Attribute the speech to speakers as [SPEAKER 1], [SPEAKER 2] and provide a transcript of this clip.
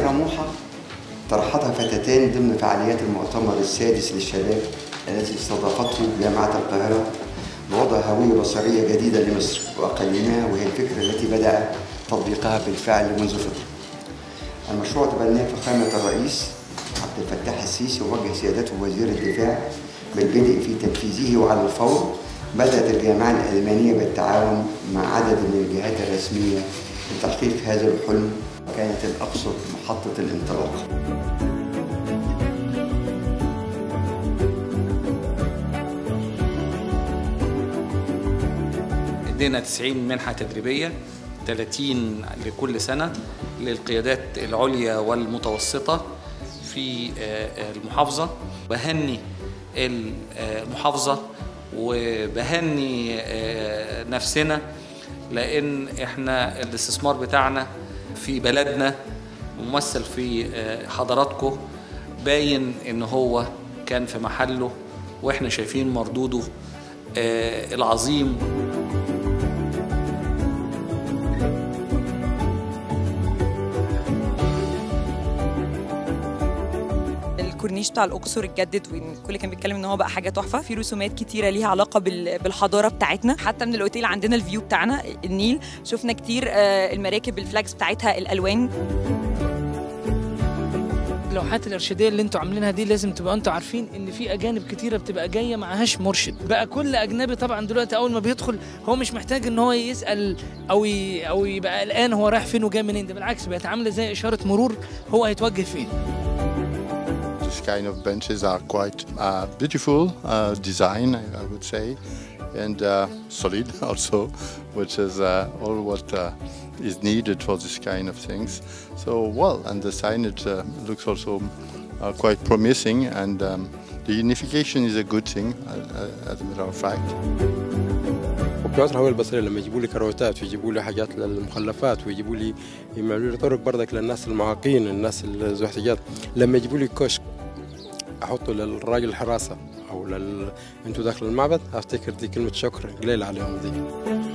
[SPEAKER 1] الأميرة موحة طرحتها فتاتان ضمن فعاليات المؤتمر السادس للشباب الذي استضافته جامعة القاهرة بوضع هوية بصرية جديدة لمصر وأقليمها وهي الفكرة التي بدأ تطبيقها بالفعل منذ فترة. المشروع تبناه فخامة الرئيس عبد الفتاح السيسي ووجه سيادته وزير الدفاع بالبدء في تنفيذه وعلى الفور بدأت الجامعة الألمانية بالتعاون مع عدد من الجهات الرسمية لتحقيق هذا الحلم وكانت الأقصر محطة الانطلاق.
[SPEAKER 2] ادينا 90 منحة تدريبية 30 لكل سنة للقيادات العليا والمتوسطة في المحافظة بهني المحافظة وبهني نفسنا لأن احنا الاستثمار بتاعنا في بلدنا ممثل في حضراتكم باين ان هو كان في محله واحنا شايفين مردوده العظيم
[SPEAKER 3] الكورنيش بتاع الاقصر اتجدد والكل كان بيتكلم ان هو بقى حاجه تحفه في رسومات كتيره ليها علاقه بالحضاره بتاعتنا حتى من الاوتيل عندنا الفيو بتاعنا النيل شفنا كتير المراكب الفلاجز بتاعتها الالوان
[SPEAKER 4] اللوحات الارشاديه اللي انتوا عاملينها دي لازم تبقى انتوا عارفين ان في اجانب كتيره بتبقى جايه معهاش مرشد بقى كل اجنبي طبعا دلوقتي اول ما بيدخل هو مش محتاج ان هو يسال او ي... او يبقى قلقان هو رايح فين وجاي منين ده بالعكس بقت عامله زي اشاره مرور هو هيتوجه فين
[SPEAKER 5] This kind of benches are quite uh, beautiful uh, design, I, I would say, and uh, solid also, which is uh, all what uh, is needed for this kind of things. So well, and the signage uh, looks also uh, quite promising, and um, the unification is a good thing, uh, as a matter of fact.
[SPEAKER 6] وبتوع الهوية البصرية لما يجيبوا لي كروتات ويجيبوا لي حاجات للمخلفات ويجيبوا لي يعملوا لي طرق بردك للناس المعاقين الناس ذو احتياجات لما يجيبوا لي كشك احطه للراجل الحراسة او لل انتوا داخل المعبد افتكر دي كلمة شكر قليل عليهم دي